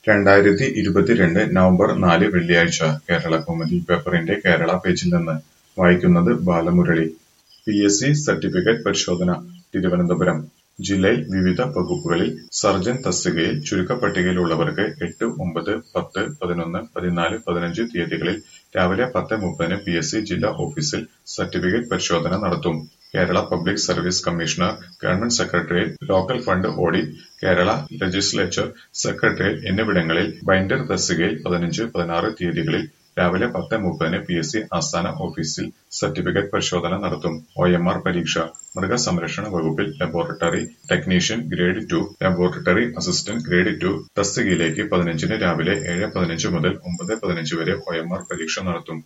രണ്ടായിരത്തി ഇരുപത്തിരണ്ട് നവംബർ നാല് വെള്ളിയാഴ്ച കേരളകൗമുദി പേപ്പറിന്റെ കേരള പേജിൽ നിന്ന് വായിക്കുന്നത് Balamurali. P S C certificate പരിശോധന തിരുവനന്തപുരം ജില്ലയിൽ വിവിധ വകുപ്പുകളിൽ സർജൻ തസ്തികയിൽ ചുരുക്കപ്പട്ടികയിലുള്ളവർക്ക് എട്ട്, ഒമ്പത്, പത്ത്, പതിനൊന്ന്, പതിനാല്, പതിനഞ്ച് തീയതികളിൽ രാവിലെ പത്ത് മുപ്പതിന് പി എസ് സി ജില്ലാ ഓഫീസിൽ സർട്ടിഫിക്കറ്റ് പരിശോധന നടത്തും. Kerala public service commissioner, government secretariat, local fund audit, Kerala legislature secretariat എന്നിവിടങ്ങളിൽ ബൈൻഡർ തസ്തികയിൽ പതിനഞ്ച്, പതിനാറ് തീയതികളിൽ രാവിലെ പത്ത് മുപ്പതിന് പി എസ് സി ആസ്ഥാന ഓഫീസിൽ സർട്ടിഫിക്കറ്റ് പരിശോധന നടത്തും. ഒ എം ആർ പരീക്ഷ മൃഗസംരക്ഷണ വകുപ്പിൽ laboratory technician grade two, laboratory assistant grade two തസ്തികയിലേക്ക് പതിനഞ്ചിന് രാവിലെ ഏഴ് പതിനഞ്ച് മുതൽ ഒമ്പത് പതിനഞ്ച് വരെ ഒ എം ആർ പരീക്ഷ നടത്തും.